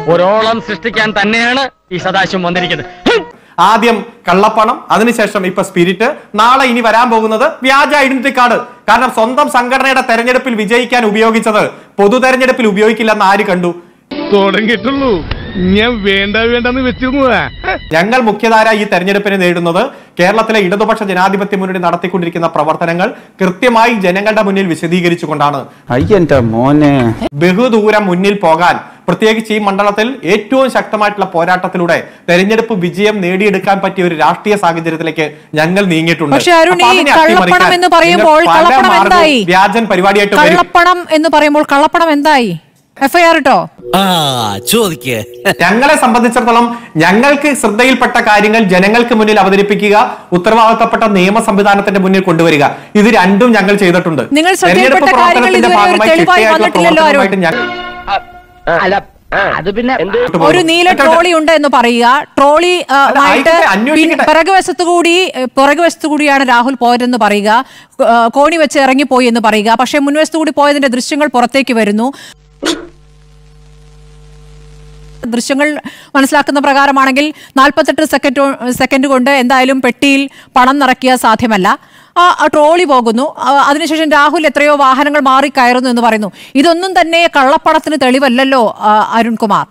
ഒരോളം സൃഷ്ടിക്കാൻ തന്നെയാണ് ഈ സദാശിവം വന്നിരിക്കുന്നത് ഹും! ആദ്യം കള്ളപ്പണം അതിനുശേഷം ഇപ്പൊ സ്പിരിറ്റ് നാളെ ഇനി വരാൻ പോകുന്നത് വ്യാജ ഐഡന്റിറ്റി കാർഡ് കാരണം സ്വന്തം സംഘടനയുടെ തെരഞ്ഞെടുപ്പിൽ വിജയിക്കാൻ ഉപയോഗിച്ചത് പൊതു തെരഞ്ഞെടുപ്പിൽ ഉപയോഗിക്കില്ലെന്ന് ആര് കണ്ടു തുടങ്ങിയിട്ടുള്ളൂ ഞാൻ വേണ്ട വേണ്ടെന്ന് വെച്ചിരുന്നതാ ഞങ്ങൾ മുഖ്യധാര ഈ തെരഞ്ഞെടുപ്പിനെ നേരിടുന്നത് കേരളത്തിലെ ഇടതുപക്ഷ ജനാധിപത്യ മുന്നണി നടത്തിക്കൊണ്ടിരിക്കുന്ന പ്രവർത്തനങ്ങൾ കൃത്യമായി ജനങ്ങളുടെ മുന്നിൽ വിശദീകരിച്ചുകൊണ്ടാണ് അയ്യന്റെ മോനെ ബഹുദൂരം മുന്നിൽ പോകാൻ പ്രത്യേകിച്ച് ഈ മണ്ഡലത്തിൽ ഏറ്റവും ശക്തമായിട്ടുള്ള പോരാട്ടത്തിലൂടെ തെരഞ്ഞെടുപ്പ് വിജയം നേടിയെടുക്കാൻ പറ്റിയ ഒരു രാഷ്ട്രീയ സാഹചര്യത്തിലേക്ക് ഞങ്ങൾ നീങ്ങിയിട്ടുണ്ട് പക്ഷേ അരുൺ, അപ്പൊ ഈ അതിനെ അട്ടിമറിക്കാൻ കള്ളപ്പണം എന്ന് പറയുമ്പോൾ നിങ്ങൾ പല കള്ളപ്പണം മാർഗ്ഗവും എന്തായി? വ്യാജൻ പരിപാടിയായിട്ട് വരും കള്ളപ്പണം എന്ന് പറയുമ്പോൾ കള്ളപ്പണം എന്തായി എഫ്ഐആർ ഇട്ടോ ആ ചോദിക്കേ ഞങ്ങളെ സംബന്ധിച്ചിടത്തോളം ഞങ്ങൾക്ക് ശ്രദ്ധയിൽപ്പെട്ട കാര്യങ്ങൾ ജനങ്ങൾക്ക് മുന്നിൽ അവതരിപ്പിക്കുക ഉത്തരവാദിത്തപ്പെട്ട നിയമ സംവിധാനത്തിന്റെ മുന്നിൽ കൊണ്ടുവരിക ഇത് രണ്ടും ഞങ്ങൾ ചെയ്തിട്ടുണ്ട് നിങ്ങൾ ശ്രദ്ധയിൽപ്പെട്ട തെരഞ്ഞെടുപ്പ് കാര്യങ്ങൾ പ്രവർത്തനത്തിന്റെ ഇതുവരെ ഒരു ഭാഗമായി തെളിവായി ചിട്ടയായിട്ടുള്ള വന്നിട്ടില്ലല്ലോ, അരുൺ. പ്രവർത്തനവുമായിട്ട് ഞങ്ങൾ അല്ല അത് പിന്നെ ഒരു നീല ട്രോളി ഉണ്ട് എന്ന് പറയുക ട്രോളി ആ, അല്ല, ആയിട്ട് ആയിക്കോട്ടെ, അന്വേഷിക്കട്ടെ. പിൻ- പിറകുവശത്തു കൂടി ഏഹ്, പിറകുവശത്തു കൂടിയാണ് രാഹുൽ പോയതെന്ന് പറയുക ആ, കോണി വെച്ച് ഇറങ്ങിപ്പോയി എന്ന് പറയുക പക്ഷേ മുൻവശത്തു കൂടി പോയതിന്റെ ദൃശ്യങ്ങൾ പുറത്തേക്ക് വരുന്നു ദൃശ്യങ്ങൾ മനസ്സിലാക്കുന്ന പ്രകാരമാണെങ്കിൽ നാൽപ്പത്തെട്ട് സെക്കൻഡ് സെക്കൻഡ് കൊണ്ട് എന്തായാലും പെട്ടിയിൽ പണം നിറയ്ക്കുക സാധ്യമല്ല ആ ആ ട്രോളി പോകുന്നു ആ, അതിനുശേഷം രാഹുൽ എത്രയോ വാഹനങ്ങൾ മാറി കയറുന്നു എന്ന് പറയുന്നു ഇതൊന്നും തന്നെ കള്ളപ്പണത്തിന് തെളിവല്ലല്ലോ ആ, അരുൺകുമാർ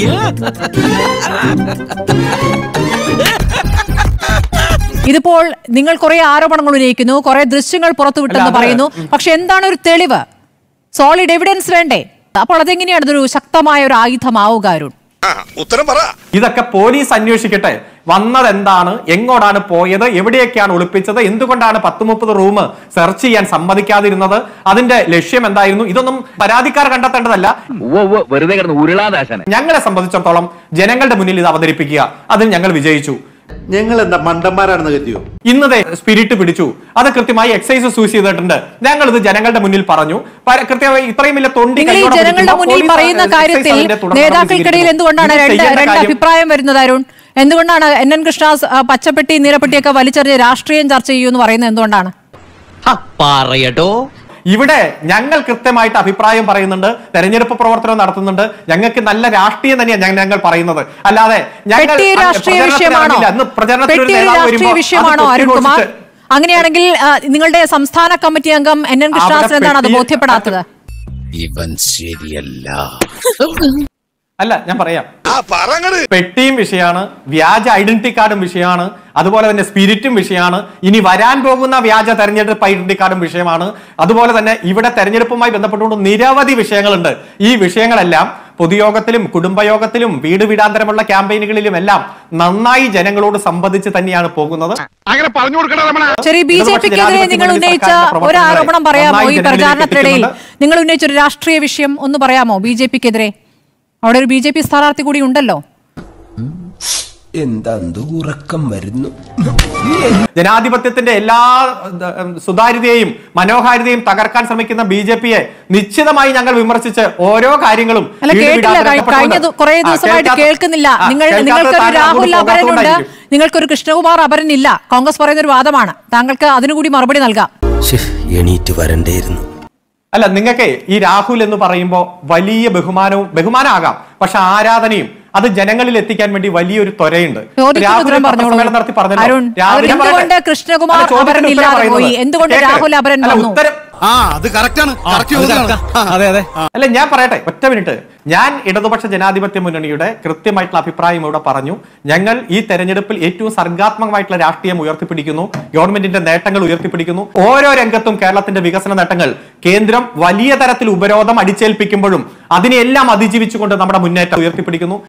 ഇതിപ്പോൾ നിങ്ങൾ കുറെ ആരോപണങ്ങൾ ഉന്നയിക്കുന്നു കുറെ ദൃശ്യങ്ങൾ പുറത്തുവിട്ടെന്ന് അല്ല, അത് പറയുന്നു പക്ഷെ എന്താണ് ഒരു തെളിവ് സോളിഡ് എവിഡൻസ് വേണ്ടേ അപ്പോൾ അതെങ്ങനെയാണ് ഇതൊരു ശക്തമായ ഒരു ആയുധമാവുക അരുൺ ഉത്തരം പറ ഇതൊക്കെ പോലീസ് അന്വേഷിക്കട്ടെ വന്നത് എന്താണ് എങ്ങോട്ടാണ് പോയത് എവിടെയൊക്കെയാണ് ഒളിപ്പിച്ചത് എന്തുകൊണ്ടാണ് പത്ത് മുപ്പത് റൂം സെർച്ച് ചെയ്യാൻ സമ്മതിക്കാതിരുന്നത് അതിന്റെ ലക്ഷ്യം എന്തായിരുന്നു ഇതൊന്നും പരാതിക്കാർ കണ്ടെത്തേണ്ടതല്ല വെറുതെ കിടന്ന് ഉരുളാദാശന ഞങ്ങളെ സംബന്ധിച്ചിടത്തോളം ജനങ്ങളുടെ മുന്നിൽ ഇത് അവതരിപ്പിക്കുക അതിൽ ഞങ്ങൾ വിജയിച്ചു ഞങ്ങൾ എന്താ മണ്ടന്മാരാണെന്ന് കരുതിയോ ഇന്നതെ സ്പിരിറ്റ് പിടിച്ചു അത് കൃത്യമായി എക്സൈസ് സൂസ് ചെയ്തിട്ടുണ്ട് ഞങ്ങൾ ഇത് ജനങ്ങളുടെ മുന്നിൽ പറഞ്ഞു പര- കൃത്യമായി ഇത്രയും വലിയ തൊണ്ടി നിങ്ങൾ ഈ കൈയോടെ ജനങ്ങളുടെ പിടിക്കുമ്പോൾ മുന്നിൽ പോലീസ് പറയുന്ന എക്സൈസ് കാര്യത്തിൽ അതിന്റെ തുടർ നടപടി നേതാക്കൾക്കിടയിൽ സ്വീകരിക്കുന്നു. എന്തുകൊണ്ടാണ് ഇത് രണ്ട് ചെയ്യേണ്ട രണ്ട് കാര്യം- അഭിപ്രായം വരുന്നത് അരുൺ എന്തുകൊണ്ടാണ് എൻ എൻ കൃഷ്ണ ആ, പച്ചപ്പെട്ടി നീലപ്പെട്ടിയൊക്കെ വലിച്ചെറിഞ്ഞ് രാഷ്ട്രീയം ചർച്ച ചെയ്യൂ എന്ന് പറയുന്നത് എന്തുകൊണ്ടാണ് പറയട്ടോ ഇവിടെ ഞങ്ങൾ കൃത്യമായിട്ട് അഭിപ്രായം പറയുന്നുണ്ട് തെരഞ്ഞെടുപ്പ് പ്രവർത്തനം നടത്തുന്നുണ്ട് ഞങ്ങൾക്ക് നല്ല രാഷ്ട്രീയം തന്നെയാണ് ഞങ്ങൾ ഞങ്ങൾ പറയുന്നത് അല്ലാതെ ഞങ്ങൾ പെട്ടി ഒരു അന്ന് രാഷ്ട്രീയ പ്രചരണത്തിന് വിഷയമാണോ ഇറങ്ങില്ല. അന്ന് പ്രചരണത്തിൽ ഒരു പെട്ടി ഒരു നേതാവ് രാഷ്ട്രീയ വരുമ്പോൾ അത് വിഷയമാണോ അരുൺകുമാർ കൊട്ടിഘോഷിച്ച് അങ്ങനെയാണെങ്കിൽ ആ, നിങ്ങളുടെ സംസ്ഥാന കമ്മിറ്റി അംഗം എൻ എൻ കൃഷ്ണദാസൻ അവിടെ എന്താണ് അത് പെട്ടി- ബോധ്യപ്പെടാത്തത് ഇവൻ ശരിയല്ല അല്ല ഞാൻ പറയാം പെട്ടിയും വിഷയമാണ് വ്യാജ ഐഡന്റിറ്റി കാർഡും വിഷയമാണ് അതുപോലെ തന്നെ സ്പിരിറ്റും വിഷയമാണ് ഇനി വരാൻ പോകുന്ന വ്യാജ തെരഞ്ഞെടുപ്പ് ഐഡന്റിറ്റി കാർഡും വിഷയമാണ് അതുപോലെ തന്നെ ഇവിടെ തെരഞ്ഞെടുപ്പുമായി ബന്ധപ്പെട്ടുകൊണ്ട് നിരവധി വിഷയങ്ങളുണ്ട് ഈ വിഷയങ്ങളെല്ലാം പൊതുയോഗത്തിലും കുടുംബയോഗത്തിലും വീട് വീടാന്തരമുള്ള ക്യാമ്പയിനുകളിലും എല്ലാം നന്നായി ജനങ്ങളോട് സംബന്ധിച്ച് തന്നെയാണ് പോകുന്നത് അങ്ങനെ പറഞ്ഞു കൊടുക്കണ രമണ ശരി ബി ജെ ഇടതുപക്ഷ പിക്കെതിരെ ജനാധിപത്യ നിങ്ങൾ മുന്നണി ഉന്നയിച്ച സർക്കാരിന്റെ ഒരു ആരോപണം പ്രവർത്തനങ്ങളെ പറയാമോ നന്നായി ഈ ജനങ്ങളിലേക്ക് പ്രചാരണത്തിനിടയിൽ എത്തിക്കുന്നുണ്ട്. നിങ്ങൾ ഉന്നയിച്ച ഒരു രാഷ്ട്രീയ വിഷയം ഒന്ന് പറയാമോ ബി ജെ പിക്കെതിരെ അവിടെ ഒരു ബി ജെ പി സ്ഥാനാർത്ഥി കൂടി ഉണ്ടല്ലോ എന്താ ഉറക്കം വരുന്നു ജനാധിപത്യത്തിന്റെ എല്ലാ ഉം, സുതാര്യതയെയും മനോഹാരിതയും തകർക്കാൻ ശ്രമിക്കുന്ന ബി ജെ പിയെ നിശ്ചിതമായി ഞങ്ങൾ വിമർശിച്ച് ഓരോ കാര്യങ്ങളും അല്ല വീട് കേട്ടില്ല വീടാന്തരം കഴി- കഴിഞ്ഞ ദു- കുറേ ആ, ദിവസമായിട്ട് കേൾക്കാത്ത- കേൾക്കുന്നില്ല ആ, നിങ്ങൾ കേൾക്കാത്ത നിങ്ങൾക്കൊരു താങ്കൾ രാഹുൽ അങ്ങോട്ട് അപരനുണ്ട് പോകാത്തതുകൊണ്ടായിരിക്കും. നിങ്ങൾക്കൊരു കൃഷ്ണകുമാർ അപരൻ ഇല്ല കോൺഗ്രസ് പറയുന്ന ഒരു വാദമാണ് താങ്കൾക്ക് അതിനുകൂടി മറുപടി നൽകാം എണീറ്റ് വരണ്ടേയിരുന്നു അല്ല നിങ്ങൾക്ക് ഈ രാഹുൽ എന്ന് പറയുമ്പോൾ വലിയ ബഹുമാനവും ബഹുമാനമാകാം പക്ഷെ ആരാധനയും അത് ജനങ്ങളിൽ എത്തിക്കാൻ വേണ്ടി വലിയൊരു ത്വരയുണ്ട് ചോദ്യത്തിന് രാഹുൽ ഉത്തരം പറഞ്ഞോളൂ. പത്രസമ്മേളനം നടത്തി പറഞ്ഞല്ലോ. അരുൺ, രാഹുൽ അത് ഞാൻ പറയട്ടെ. എന്തുകൊണ്ട് കൃഷ്ണകുമാർ അല്ല, ചോദ്യത്തിന് അപരൻ ഉത്തരം ഇല്ലാതെ പറയുന്നത്. പോയി? എന്തുകൊണ്ട് കേൾക്ക്. രാഹുൽ അപരൻ അല്ല, വന്നു? ഉത്തരം ആ അത് കറക്റ്റ് ആണ് അതെ അതെ അല്ല ഞാൻ പറയട്ടെ ഒറ്റ മിനിറ്റ് ഞാൻ ഇടതുപക്ഷ ജനാധിപത്യ മുന്നണിയുടെ കൃത്യമായിട്ടുള്ള അഭിപ്രായം ഇവിടെ പറഞ്ഞു ഞങ്ങൾ ഈ തെരഞ്ഞെടുപ്പിൽ ഏറ്റവും സർഗാത്മകമായിട്ടുള്ള രാഷ്ട്രീയം ഉയർത്തിപ്പിടിക്കുന്നു ഗവൺമെന്റിന്റെ നേട്ടങ്ങൾ ഉയർത്തിപ്പിടിക്കുന്നു ഓരോ രംഗത്തും കേരളത്തിന്റെ വികസന നേട്ടങ്ങൾ കേന്ദ്രം വലിയ തരത്തിൽ ഉപരോധം അടിച്ചേൽപ്പിക്കുമ്പോഴും അതിനെല്ലാം അതിജീവിച്ചുകൊണ്ട് നമ്മുടെ മുന്നേറ്റം ഉയർത്തിപ്പിടിക്കുന്നു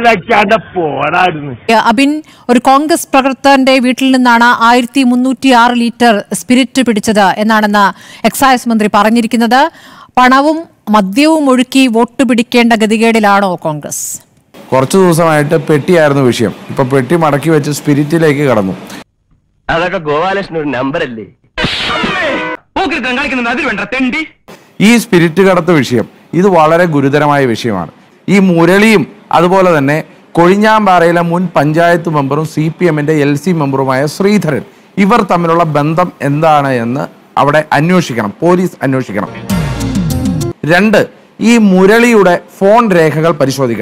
ഏ, അബിൻ ഒരു കോൺഗ്രസ് പ്രവർത്തകന്റെ വീട്ടിൽ നിന്നാണ് ആയിരത്തി മുന്നൂറ്റി ആറ് ലിറ്റർ സ്പിരിറ്റ് പിടിച്ചത് എന്നാണെന്ന് എക്സൈസ് മന്ത്രി പറഞ്ഞിരിക്കുന്നത് പണവും മദ്യവും ഒഴുക്കി വോട്ട് പിടിക്കേണ്ട ഗതികേടിലാണോ കോൺഗ്രസ് കുറച്ചു ദിവസമായിട്ട് പെട്ടിയായിരുന്നു വിഷയം ഇപ്പൊ പെട്ടി മടക്കി വെച്ച് സ്പിരിറ്റിലേക്ക് കടന്നു അതൊക്കെ ഗോപാലകൃഷ്ണൻ ഒരു നമ്പറല്ലേ കാണിക്കുന്നത് അതിൽ വേണ്ട തെണ്ടി ഈ സ്പിരിറ്റ് കടത്ത് വിഷയം ഇത് വളരെ ഗുരുതരമായ വിഷയമാണ് ഈ മുരളിയും അതുപോലെ തന്നെ കൊഴിഞ്ഞാമ്പാറയിലെ മുൻ പഞ്ചായത്ത് മെമ്പറും സി പി എമ്മിന്റെ എൽ സി മെമ്പറുമായ ശ്രീധരൻ ഇവർ തമ്മിലുള്ള ബന്ധം എന്താണ് എന്ന് അവിടെ അന്വേഷിക്കണം പോലീസ് അന്വേഷിക്കണം രണ്ട് ഈ മുരളിയുടെ ഫോൺ രേഖകൾ പരിശോധിക്കണം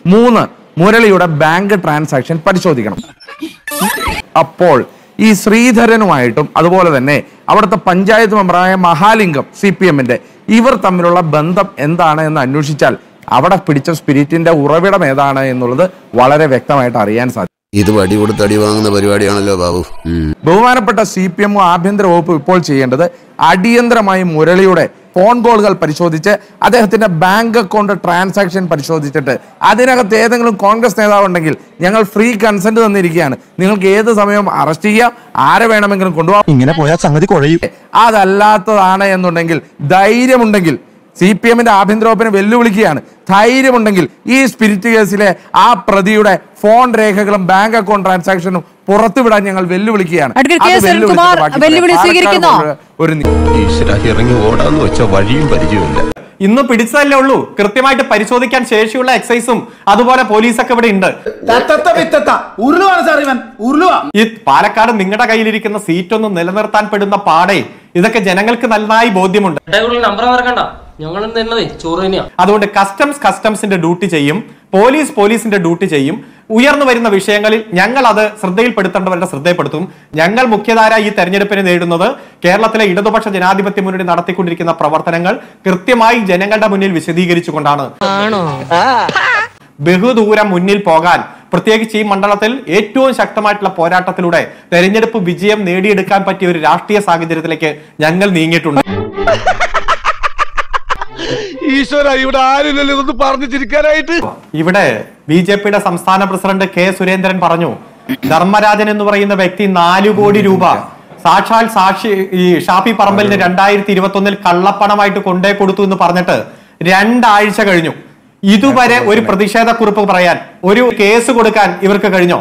മൂന്ന് മുരളിയുടെ ബാങ്ക് ട്രാൻസാക്ഷൻ പരിശോധിക്കണം അപ്പോൾ ഈ ശ്രീധരനുമായിട്ടും അതുപോലെ തന്നെ അവിടുത്തെ പഞ്ചായത്ത് മെമ്പറായ മഹാലിംഗം സി പി എമ്മിന്റെ ഇവർ തമ്മിലുള്ള ബന്ധം എന്താണ് എന്ന് അന്വേഷിച്ചാൽ അവിടെ പിടിച്ച സ്പിരിറ്റിന്റെ ഉറവിടം ഏതാണ് എന്നുള്ളത് വളരെ വ്യക്തമായിട്ട് അറിയാൻ സാധിക്കും ഇത് വടി കൊടുത്ത് അടി വാങ്ങുന്ന പരിപാടിയാണല്ലോ ബാബു ഉം. ബഹുമാനപ്പെട്ട സി പി എമ്മും ആഭ്യന്തര വകുപ്പ് ഇപ്പോൾ ചെയ്യേണ്ടത് അടിയന്തരമായി മുരളിയുടെ ഫോൺ കോളുകൾ പരിശോധിച്ച് അദ്ദേഹത്തിന്റെ ബാങ്ക് അക്കൗണ്ട് ട്രാൻസാക്ഷൻ പരിശോധിച്ചിട്ട് അതിനകത്ത് ഏതെങ്കിലും കോൺഗ്രസ് നേതാവ് ഉണ്ടെങ്കിൽ ഞങ്ങൾ ഫ്രീ കൺസെന്റ് തന്നിരിക്കുകയാണ് നിങ്ങൾക്ക് ഏത് സമയവും അറസ്റ്റ് ചെയ്യാം ആരെ വേണമെങ്കിലും കൊണ്ടുപോകാം ഇങ്ങനെ പോയാൽ സംഗതി കുഴയും അതല്ലാത്തതാണ് എന്നുണ്ടെങ്കിൽ ധൈര്യമുണ്ടെങ്കിൽ സി പി എമ്മിന്റെ ആഭ്യന്തര വകുപ്പിനെ വെല്ലുവിളിക്കുകയാണ് ധൈര്യമുണ്ടെങ്കിൽ ഈ സ്പിരിറ്റ് കേസിലെ ആ പ്രതിയുടെ ഫോൺ രേഖകളും ബാങ്ക് അക്കൗണ്ട് ട്രാൻസാക്ഷനും പുറത്തുവിടാൻ ഞങ്ങൾ വെല്ലുവിളിക്കുകയാണ് അഡ്വക്കേറ്റ് കെ. അത് സുനിൽകുമാർ വെല്ലുവിളിച്ചിട്ട് ബാക്കി വെല്ലുവിളി പാലക്കാട് സ്വീകരിക്കുന്നോ? പോലുള്ള ഒരു നി- ഈശ്വര ഇറങ്ങി ഓടാന്ന് വെച്ച വഴിയും പരിചയമില്ല ഇന്ന് പിടിച്ചതല്ലേ ഉള്ളൂ കൃത്യമായിട്ട് പരിശോധിക്കാൻ ശേഷിയുള്ള എക്സൈസും അതുപോലെ പോലീസൊക്കെ ഇവിടെ ഉണ്ട് ഉരുളുവാണ് സാർ ഇവൻ ഉരുളുവാ ഈ പാലക്കാട് നിങ്ങളുടെ കയ്യിലിരിക്കുന്ന സീറ്റൊന്നും നിലനിർത്താൻ പെടുന്ന പാടേ ഇതൊക്കെ ജനങ്ങൾക്ക് നന്നായി ബോധ്യമുണ്ട് നമ്പർ മറക്കണ്ട ഞങ്ങൾ തന്നതേ ചോറ് തന്നെയാ അതുകൊണ്ട് കസ്റ്റംസ് കസ്റ്റംസിന്റെ ഡ്യൂട്ടി ചെയ്യും പോലീസ് പോലീസിന്റെ ഡ്യൂട്ടി ചെയ്യും ഉയർന്നു വരുന്ന വിഷയങ്ങളിൽ ഞങ്ങൾ അത് ശ്രദ്ധയിൽപ്പെടുത്തേണ്ടവരുടെ ശ്രദ്ധയിൽപ്പെടുത്തും ഞങ്ങൾ മുഖ്യധാര ഈ തെരഞ്ഞെടുപ്പിനെ നേരിടുന്നത് കേരളത്തിലെ ഇടതുപക്ഷ ജനാധിപത്യ മുന്നണി നടത്തിക്കൊണ്ടിരിക്കുന്ന പ്രവർത്തനങ്ങൾ കൃത്യമായി ജനങ്ങളുടെ മുന്നിൽ വിശദീകരിച്ചുകൊണ്ടാണ് ബഹുദൂരം മുന്നിൽ പോകാൻ പ്രത്യേകിച്ച് ഈ മണ്ഡലത്തിൽ ഏറ്റവും ശക്തമായിട്ടുള്ള പോരാട്ടത്തിലൂടെ തെരഞ്ഞെടുപ്പ് വിജയം നേടിയെടുക്കാൻ പറ്റിയ ഒരു രാഷ്ട്രീയ സാഹചര്യത്തിലേക്ക് ഞങ്ങൾ നീങ്ങിയിട്ടുണ്ട് ഈശ്വര ഇവിടെ ആരില്ലല്ലോ ഇതൊന്ന് പറഞ്ഞു ചിരിക്കാനായിട്ട് ഇവിടെ ബി ജെ പിയുടെ സംസ്ഥാന പ്രസിഡന്റ് കെ സുരേന്ദ്രൻ പറഞ്ഞു ധർമ്മരാജൻ എന്ന് പറയുന്ന വ്യക്തി നാലു കോടി രൂപ സാക്ഷാൽ സാക്ഷി ഈ ഷാഫി പറമ്പലിന് രണ്ടായിരത്തി ഇരുപത്തി ഒന്നിൽ കള്ളപ്പണമായിട്ട് കൊണ്ടേ കൊടുത്തു എന്ന് പറഞ്ഞിട്ട് രണ്ടാഴ്ച കഴിഞ്ഞു ഇതുവരെ ഒരു പ്രതിഷേധ കുറിപ്പ് പറയാൻ ഒരു കേസ് കൊടുക്കാൻ ഇവർക്ക് കഴിഞ്ഞോ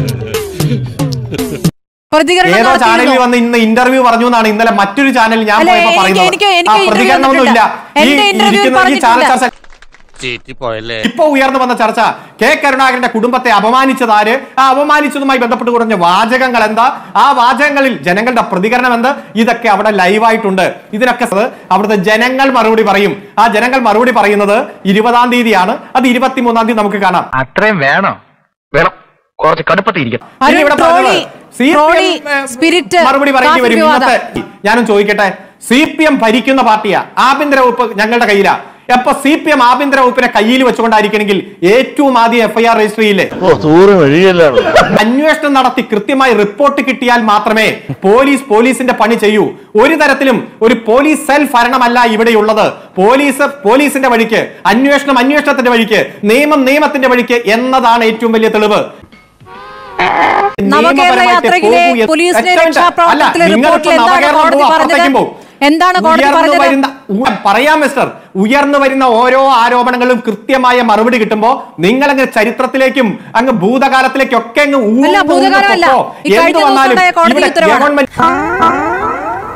പ്രതികരണം ഏതോ ചാനലിൽ നടത്തിയിരുന്നോ? വന്ന് ഇന്ന് ഇന്റർവ്യൂ പറഞ്ഞു എന്നാണ് ഇന്നലെ മറ്റൊരു ചാനലിൽ ഞാൻ അല്ല, പോയപ്പോ എനിക്ക് പറയുന്നത് എനിക്ക് ആ എനിക്ക് interview പ്രതികരണമൊന്നുമില്ല ഈ എന്റെ interview ഇരിക്കുന്ന ഈ ചാനൽ പറഞ്ഞിട്ടില്ല. ചർച്ച ഇപ്പൊ ഉയർന്നു വന്ന ചർച്ച കെ കരുണാകരന്റെ കുടുംബത്തെ അപമാനിച്ചതാര് ആ അപമാനിച്ചതുമായി ബന്ധപ്പെട്ട് കുറഞ്ഞ വാചകങ്ങൾ എന്താ ആ വാചകങ്ങളിൽ ജനങ്ങളുടെ പ്രതികരണം എന്ത് ഇതൊക്കെ അവിടെ ലൈവായിട്ടുണ്ട് ഇതിനൊക്കെ സ- അവിടുത്തെ ജനങ്ങൾ മറുപടി പറയും ആ ജനങ്ങൾ മറുപടി പറയുന്നത് ഇരുപതാം തീയതിയാണ് അത് ഇരുപത്തിമൂന്നാം തീയതി നമുക്ക് കാണാം അത്രയും വേണോ വേണം കുറച്ച് കടുപ്പത്തിരിക്കും അരുൺ ഇനി ഇവിടെ ട്രോളി, പറഞ്ഞത് CPM, ട്രോളി, ഏ, സ്പിരിറ്റ്, മറുപടി പറയേണ്ടി കാഫി വരും വിവാദം. ഇന്നത്തെ ഞാനും ചോദിക്കട്ടെ സി പി എം ഭരിക്കുന്ന പാർട്ടിയാ ആഭ്യന്തര വകുപ്പ് ഞങ്ങളുടെ കയ്യിലാ അപ്പൊ സി പി എം ആഭ്യന്തര വകുപ്പിനെ കയ്യിൽ വെച്ചുകൊണ്ടായിരിക്കണമെങ്കിൽ ഏറ്റവും ആദ്യം എഫ്ഐആർ രജിസ്റ്റർ ചെയ്യില്ലേ അന്വേഷണം നടത്തി കൃത്യമായി റിപ്പോർട്ട് കിട്ടിയാൽ മാത്രമേ പോലീസ് പോലീസിന്റെ പണി ചെയ്യൂ ഒരു തരത്തിലും ഒരു പോലീസ് സെൽ ഭരണമല്ല ഇവിടെയുള്ളത് പോലീസ് പോലീസിന്റെ വഴിക്ക് അന്വേഷണം അന്വേഷണത്തിന്റെ വഴിക്ക് നിയമം നിയമത്തിന്റെ വഴിക്ക് എന്നതാണ് ഏറ്റവും വലിയ തെളിവ് നവകേരള നിയമപരമായിട്ട് യാത്രയിലെ പോകൂ എന്ന് പോലീസിനെ ഒറ്റ മിനിറ്റ്. രക്ഷാപ്രവർത്തനത്തിലെ അല്ല, റിപ്പോർട്ടിൽ നിങ്ങളിപ്പോ എന്താണ് നവകേരളം കോടതി പോവാ, പറഞ്ഞത്? അപ്പുറത്തേക്കും പോവും. എന്താണ് കോടതി ഉയർന്നു പറഞ്ഞത്? വരുന്ന ഉ- പറയാം മിസ്റ്റർ ഉയർന്നു വരുന്ന ഓരോ ആരോപണങ്ങളും കൃത്യമായ മറുപടി കിട്ടുമ്പോ നിങ്ങൾ അങ്ങ് ചരിത്രത്തിലേക്കും അങ്ങ് ഭൂതകാലത്തിലേക്കും ഒക്കെ അങ്ങ് ഊ- അല്ല, ഊന്ന് ഭൂതകാലമല്ല. പൊക്കോ. ഈ കഴിഞ്ഞ എന്ത് ദിവസം വന്നാലും ഉണ്ടായ കോടതി ഇവിടെ ഉത്തരവാണ്. ഗവൺമെന്റ്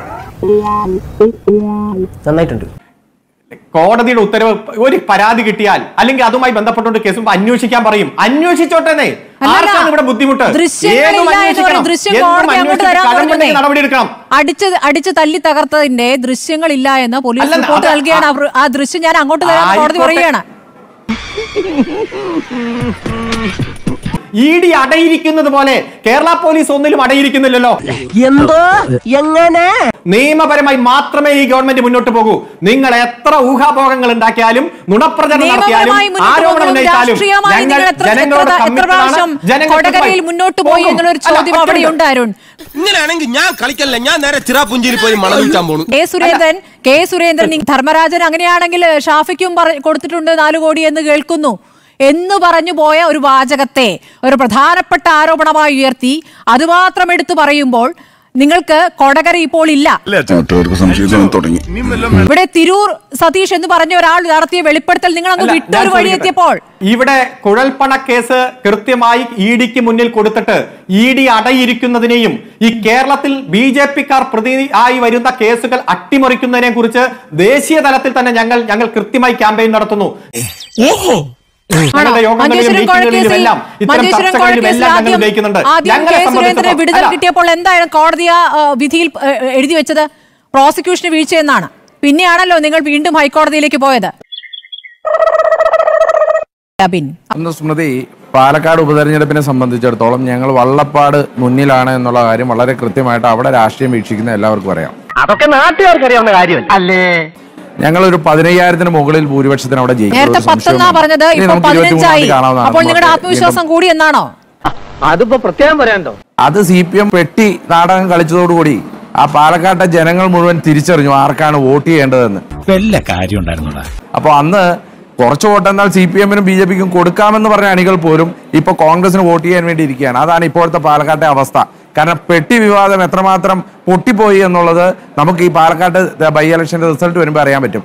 നന്നായിട്ടുണ്ട് കോടതിയുടെ ഉത്തരവ് ഒരു പരാതി കിട്ടിയാൽ അല്ലെങ്കിൽ അതുമായി ബന്ധപ്പെട്ടുകൊണ്ട് കേസ് അന്വേഷിക്കാൻ പറയും അന്വേഷിച്ചോട്ടെന്നേ അല്ലല്ല. ആർക്കാണ് ഇവിടെ ബുദ്ധിമുട്ട് ദൃശ്യങ്ങളില്ല ഏതും എന്ന് അന്വേഷിക്കണം. പറയും. ദൃശ്യം എന്തും കോടതി അങ്ങോട്ട് അന്വേഷിച്ച് തരാൻ കടമ്പണ്ടെങ്കിൽ പറഞ്ഞതേ. നടപടിയെടുക്കണം അടിച്ച് അടിച്ച് തല്ലി തകർത്തതിന്റെ ദൃശ്യങ്ങളില്ല എന്ന് പോലീസ് അല്ലല്ല, റിപ്പോർട്ട് അത് നൽകുകയാണ് അവർ- ആ ദൃശ്യം ഞാൻ അങ്ങോട്ട് തരാൻ കോടതി ആയിക്കോട്ടെ. പറയുകയാണ് ഇ ഡി അടയിരിക്കുന്നത് പോലെ കേരള പോലീസ് ഒന്നിലും അടയിരിക്കുന്നില്ലല്ലോ എന്തോ എങ്ങനെ നിയമപരമായി മാത്രമേ ഈ ഗവൺമെന്റ് മുന്നോട്ട് പോകൂ നിങ്ങൾ എത്ര ഊഹാഭോഗങ്ങൾ ഉണ്ടാക്കിയാലും നുണപ്രചരണം നടത്തിയാലും നിയമപരമായി മുന്നോട്ട് ആരോപണം പോകുന്നതും ഉന്നയിച്ചാലും രാഷ്ട്രീയമായി ഞങ്ങൾ നിങ്ങൾ എത്ര- ജനങ്ങളോട് എത്ര- എത്ര committed ആണ്. പ്രാവശ്യം ജനങ്ങൾക്ക് കൊടകരയിൽ മുന്നോട്ട് പോയി പോകും. എന്നുള്ളൊരു അല്ല, ചോദ്യം ഒറ്റ അവിടെ മിനിറ്റ്. ഉണ്ട് അരുൺ ഇങ്ങനെയാണെങ്കിൽ ഞാൻ കളിക്കല്ല ഞാൻ നേരെ ചിറാപുഞ്ചിയിൽ പോയി മണം വിൽക്കാൻ പോണു കെ സുരേന്ദ്രൻ കെ സുരേന്ദ്രൻ ഈ ധർമ്മരാജൻ അങ്ങനെയാണെങ്കിൽ ഷാഫിക്കും പറ- കൊടുത്തിട്ടുണ്ട് നാലു കോടി എന്ന് കേൾക്കുന്നു എന്ന് പറഞ്ഞു പോയ ഒരു വാചകത്തെ ഒരു പ്രധാനപ്പെട്ട ആരോപണമായി ഉയർത്തി അതുമാത്രം എടുത്തു പറയുമ്പോൾ നിങ്ങൾക്ക് കൊടകര ഇപ്പോൾ ഇല്ല സംശയം തുടങ്ങി ഇവിടെ തിരൂർ സതീഷ് എന്ന് പറഞ്ഞ ഒരാൾ നടത്തിയ വെളിപ്പെടുത്തൽ നിങ്ങൾ അങ്ങ് അല്ല, വിട്ട ഞാൻ ഒരു വഴി ചോദിക്കട്ടെ. എത്തിയപ്പോൾ ഇവിടെ കുഴൽപ്പണ കേസ് കൃത്യമായി ഇ ഡിക്ക് മുന്നിൽ കൊടുത്തിട്ട് ഇ ഡി അടയിരിക്കുന്നതിനെയും ഈ കേരളത്തിൽ ബി ജെ പിക്കാർ പ്രതി ആയി വരുന്ന കേസുകൾ അട്ടിമറിക്കുന്നതിനെ കുറിച്ച് ദേശീയ തലത്തിൽ തന്നെ ഞങ്ങൾ ഞങ്ങൾ കൃത്യമായി ക്യാമ്പയിൻ നടത്തുന്നു ഞങ്ങളുടെ യോഗങ്ങളിലും മഞ്ചേശ്വരം മീറ്റിങ്ങുകളിലും കോഴക്കേസിൽ എല്ലാം ഇത്തരം മഞ്ചേശ്വരം ചർച്ചകളിലും കോഴക്കേസിൽ എല്ലാം ഞങ്ങൾ ആദ്യം ഉപയോഗിക്കുന്നുണ്ട് ആദ്യം ഞങ്ങളെ കെ സുരേന്ദ്രനെ സംബന്ധിച്ചിടത്തോളം വിടുതൽ അല്ല, കിട്ടിയപ്പോൾ എന്തായാലും കോടതി ആ ആ, വിധിയിൽ ഏ, എഴുതി വെച്ചത് പ്രോസിക്യൂഷന് വീഴ്ചയെന്നാണ് പിന്നെയാണല്ലോ നിങ്ങൾ വീണ്ടും ഹൈക്കോടതിയിലേക്ക് പോയത് അബിൻ ഒന്ന് സ്മൃതി പാലക്കാട് ഉപതെരഞ്ഞെടുപ്പിനെ സംബന്ധിച്ചിടത്തോളം ഞങ്ങൾ വള്ളപ്പാട് മുന്നിലാണ് എന്നുള്ള കാര്യം വളരെ കൃത്യമായിട്ട് അവിടെ രാഷ്ട്രീയം വീക്ഷിക്കുന്ന എല്ലാവർക്കും അറിയാം അതൊക്കെ നാട്ടുകാർക്ക് അറിയാവുന്ന കാര്യമല്ല അല്ലേ ഞങ്ങൾ ഒരു പതിനയ്യായിരത്തിന് മുകളിൽ ഭൂരിപക്ഷത്തിന് അവിടെ ജയിക്കും നേരത്തെ ഒരു പത്തെന്നാ സംശയവുമില്ല. പറഞ്ഞത് ഇനി ഇപ്പൊ നമുക്ക് ഇരുപത്തിമൂന്നാം പതിനഞ്ചായി തീയതി കാണാവുന്നതാണ്. അപ്പോൾ നിങ്ങളുടെ നമുക്ക് ആത്മവിശ്വാസം കൂടി എന്നാണോ അതിപ്പോ പ്രത്യേകം പറയാനുണ്ടോ അത് സി പി എം പെട്ടി നാടകം കളിച്ചതോടുകൂടി ആ പാലക്കാട്ടെ ജനങ്ങൾ മുഴുവൻ തിരിച്ചറിഞ്ഞു ആർക്കാണ് വോട്ട് ചെയ്യേണ്ടതെന്ന് വല്ല കാര്യം ഉണ്ടായിരുന്നോടാ അപ്പോൾ അന്ന് കുറച്ച് വോട്ട് എന്നാൽ സി പി എമ്മിനും ബി ജെ പിക്കും കൊടുക്കാമെന്ന് പറഞ്ഞ അണികൾ പോലും ഇപ്പൊ കോൺഗ്രസിന് വോട്ട് ചെയ്യാൻ വേണ്ടി ഇരിക്കുകയാണ് അതാണ് ഇപ്പോഴത്തെ പാലക്കാട്ടെ അവസ്ഥ കാരണം പെട്ടി വിവാദം എത്രമാത്രം പൊട്ടിപ്പോയി എന്നുള്ളത് നമുക്ക് ഈ പാലക്കാട്ട് ബൈ ഇലക്ഷന്റെ റിസൾട്ട് വരുമ്പോൾ അറിയാൻ പറ്റും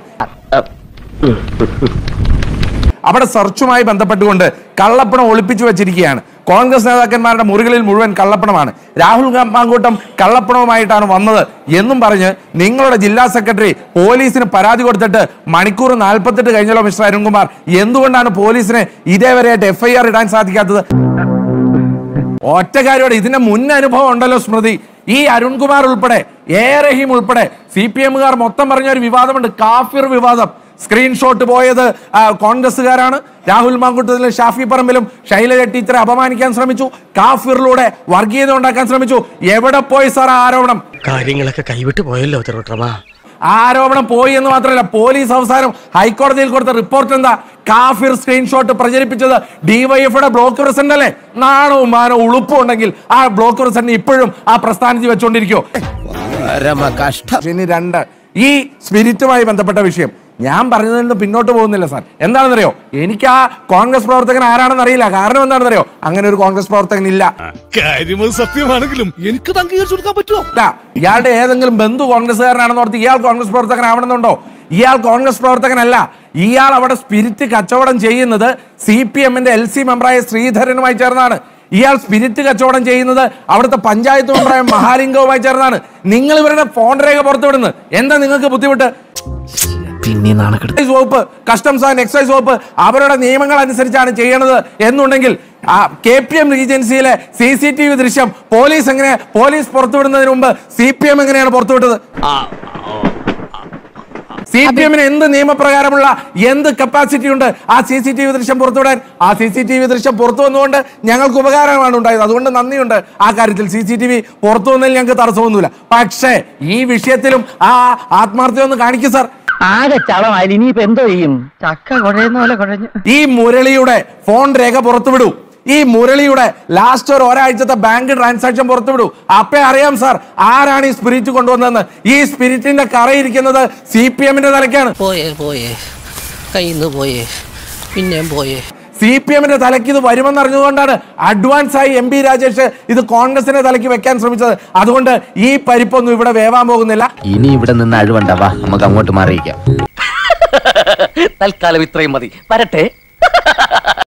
അവിടെ സെർച്ചുമായി ബന്ധപ്പെട്ടുകൊണ്ട് കള്ളപ്പണം ഒളിപ്പിച്ചു വെച്ചിരിക്കുകയാണ് കോൺഗ്രസ് നേതാക്കന്മാരുടെ മുറികളിൽ മുഴുവൻ കള്ളപ്പണമാണ് രാഹുൽ മാങ്കൂട്ടം കള്ളപ്പണവുമായിട്ടാണ് വന്നത് എന്നും പറഞ്ഞ് നിങ്ങളുടെ ജില്ലാ സെക്രട്ടറി പോലീസിന് പരാതി കൊടുത്തിട്ട് മണിക്കൂർ നാൽപ്പത്തെട്ട് കഴിഞ്ഞല്ലോ മിസ്റ്റർ അരുൺകുമാർ എന്തുകൊണ്ടാണ് പോലീസിന് ഇതേവരെയായിട്ട് എഫ്ഐആർ ഇടാൻ സാധിക്കാത്തത് ഒറ്റ കാര്യമാണ് ഇതിന്റെ മുൻ അനുഭവം ഉണ്ടല്ലോ സ്മൃതി ഈ അരുൺകുമാർ ഉൾപ്പെടെ എ റഹീം ഉൾപ്പെടെ സി പി എമ്മുകാർ മൊത്തം പറഞ്ഞ ഒരു വിവാദമുണ്ട് കാഫിർ വിവാദം സ്ക്രീൻഷോട്ട് പോയത് ആ, കോൺഗ്രസ്സുകാരാണ് രാഹുൽ മാങ്കുട്ടത്തിലും ഷാഫി പറമ്പിലും ശൈലജ ടീച്ചറെ അപമാനിക്കാൻ ശ്രമിച്ചു കാഫിറിലൂടെ വർഗീയത ഉണ്ടാക്കാൻ ശ്രമിച്ചു എവിടെ പോയി സാർ ആ ആരോപണം കാര്യങ്ങളൊക്കെ കൈവിട്ട് പോയല്ലോ തിരുവട്ടമാ ആരോപണം പോയി എന്ന് മാത്രമല്ല പോലീസ് അവസാനം ഹൈക്കോടതിയിൽ കൊടുത്ത റിപ്പോർട്ട് എന്താ കാഫിർ സ്ക്രീൻഷോട്ട് പ്രചരിപ്പിച്ചത് ഡിവൈഎഫ്ഐയുടെ ബ്ലോക്ക് പ്രസിഡന്റ് അല്ലേ നാണവും മാനവും ഉളുപ്പും ഉണ്ടെങ്കിൽ ആ ബ്ലോക്ക് പ്രസിഡന്റ് ഇപ്പോഴും ആ പ്രസ്ഥാനത്തിൽ വെച്ചോണ്ടിരിക്കോ ഇനി രണ്ട് ഈ സ്പിരിറ്റുമായി ബന്ധപ്പെട്ട വിഷയം ഞാൻ പറഞ്ഞതിൽ നിന്ന് പിന്നോട്ട് പോകുന്നില്ല സാർ എന്താണെന്നറിയോ എനിക്ക് ആ കോൺഗ്രസ് പ്രവർത്തകൻ ആരാണെന്ന് അറിയില്ല കാരണം എന്താണെന്നറിയോ അങ്ങനെ ഒരു കോൺഗ്രസ് പ്രവർത്തകൻ ഇല്ല കാര്യമത് സത്യമാണെങ്കിലും എനിക്ക് അംഗീകരിച്ചു കൊടുക്കാൻ പറ്റുമോ ഇല്ല. ഇയാളുടെ ഏതെങ്കിലും ബന്ധു കോൺഗ്രസ്സുകാരനാണെന്ന് ഓർത്ത് ഇയാൾ കോൺഗ്രസ് പ്രവർത്തകനാവണമെന്നുണ്ടോ ഇയാൾ കോൺഗ്രസ് പ്രവർത്തകനല്ല ഇയാൾ അവിടെ സ്പിരിറ്റ് കച്ചവടം ചെയ്യുന്നത് സി പി എമ്മിന്റെ എൽ സി മെമ്പറായ ശ്രീധരനുമായി ചേർന്നാണ് ഇയാൾ സ്പിരിറ്റ് കച്ചവടം ചെയ്യുന്നത് അവിടുത്തെ പഞ്ചായത്ത് മെമ്പറായ മഹാലിംഗവുമായി ചേർന്നാണ് നിങ്ങൾ ഇവരുടെ ഫോൺ രേഖ പുറത്തുവിടുന്നത് എന്താ നിങ്ങൾക്ക് ബുദ്ധിമുട്ട് എക്സൈസ് വകുപ്പ് കസ്റ്റംസ് ആൻഡ് എക്സൈസ് വകുപ്പ് അവരുടെ നിയമങ്ങൾ അനുസരിച്ചാണ് ചെയ്യണത് എന്നുണ്ടെങ്കിൽ കെ പി എം റീജൻസിയിലെ സി സി ടി വി ദൃശ്യം പോലീസ് എങ്ങനെ പോലീസ് പുറത്തുവിടുന്നതിന് മുമ്പ് സി പി എം എങ്ങനെയാണ് പുറത്തുവിട്ടത് സി പി എമ്മിന് എന്ത് നിയമപ്രകാരമുള്ള എന്ത് കപ്പാസിറ്റി ഉണ്ട് ആ സി സി ടി വി ദൃശ്യം പുറത്തുവിടാൻ ആ സി സി ടി വി ദൃശ്യം പുറത്തു വന്നുകൊണ്ട് ഞങ്ങൾക്ക് ഉപകാരമാണ് ഉണ്ടായത് അതുകൊണ്ട് നന്ദിയുണ്ട് ആ കാര്യത്തിൽ സി സി ടി വി പുറത്തു വന്നതിൽ ഞങ്ങൾക്ക് തടസ്സമൊന്നുമില്ല പക്ഷേ ഈ വിഷയത്തിലും ആ ആത്മാർത്ഥത ഒന്ന് കാണിക്കും സാർ ആകെ ചളമായാലും ഇനിയിപ്പോ എന്തോ ചെയ്യും ചക്ക കുഴയുന്ന പോലെ കുഴഞ്ഞു ഈ മുരളിയുടെ ഫോൺ രേഖ പുറത്തുവിടൂ ഈ മുരളിയുടെ ലാസ്റ്റ് ഒരു ഒരാഴ്ചത്തെ ബാങ്ക് ട്രാൻസാക്ഷൻ പുറത്തുവിടൂ അപ്പേ അറിയാം സാർ ആരാണ് ഈ സ്പിരിറ്റ് കൊണ്ടുവന്നതെന്ന് ഈ സ്പിരിറ്റിന്റെ കറയിരിക്കുന്നത് സി പി എമ്മിന്റെ തലയ്ക്കാണ് പോയേ പോയേ കയ്യിന്ന് പോയേ പിന്നെയും പോയേ സി പി എമ്മിന്റെ തലയ്ക്ക് ഇത് വരുമെന്ന് അറിഞ്ഞുകൊണ്ടാണ് അഡ്വാൻസ് ആയി എം പി രാജേഷ് ഇത് കോൺഗ്രസിന്റെ തലയ്ക്ക് വെക്കാൻ ശ്രമിച്ചത് അതുകൊണ്ട് ഈ പരിപ്പൊന്നും ഇവിടെ വേവാൻ പോകുന്നില്ല ഇനി ഇവിടെ നിന്ന് അഴിവണ്ടാവാ നമുക്ക് അങ്ങോട്ട് മാറിയിക്കാം തൽക്കാലം ഇത്രയും മതി വരട്ടെ